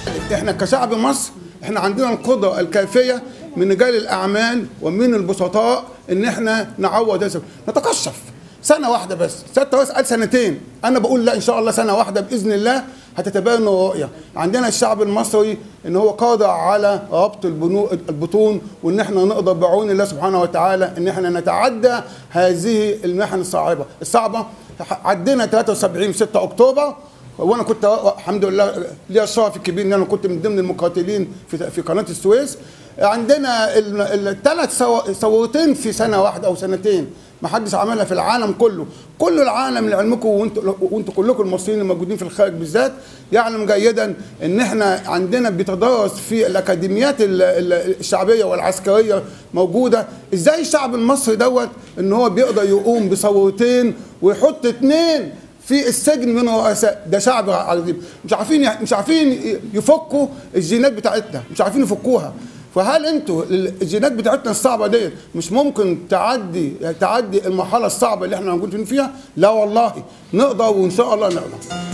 احنا كشعب مصر احنا عندنا القدره الكافيه من رجال الاعمال ومن البسطاء ان احنا نعوض هذا نتكشف سنه واحده بس سياده الرئيس قال سنتين انا بقول لا ان شاء الله سنه واحده باذن الله هتتبين الرؤيه عندنا الشعب المصري ان هو قادر على ربط البنو البطون وان احنا نقدر بعون الله سبحانه وتعالى ان احنا نتعدى هذه المحن الصعبه الصعبه عدينا 73 6 اكتوبر وانا كنت الحمد لله ليا الشرف الكبير ان انا كنت من ضمن المقاتلين في في قناه السويس عندنا الثلاث ثورتين في سنه واحده او سنتين ما حدش عملها في العالم كله كل العالم لعلمكم وانتوا وانتوا كلكم المصريين الموجودين في الخارج بالذات يعلم جيدا ان احنا عندنا بيتدرس في الاكاديميات الشعبيه والعسكريه موجوده ازاي الشعب المصري دوت ان هو بيقدر يقوم بثورتين ويحط اثنين في السجن من رؤساء ده شعب عظيم مش عارفين مش عارفين يفكوا الجينات بتاعتنا مش عارفين يفكوها فهل انتوا الجينات بتاعتنا الصعبه ديت مش ممكن تعدي تعدي المرحله الصعبه اللي احنا موجودين فيها لا والله نقدر وان شاء الله نقدر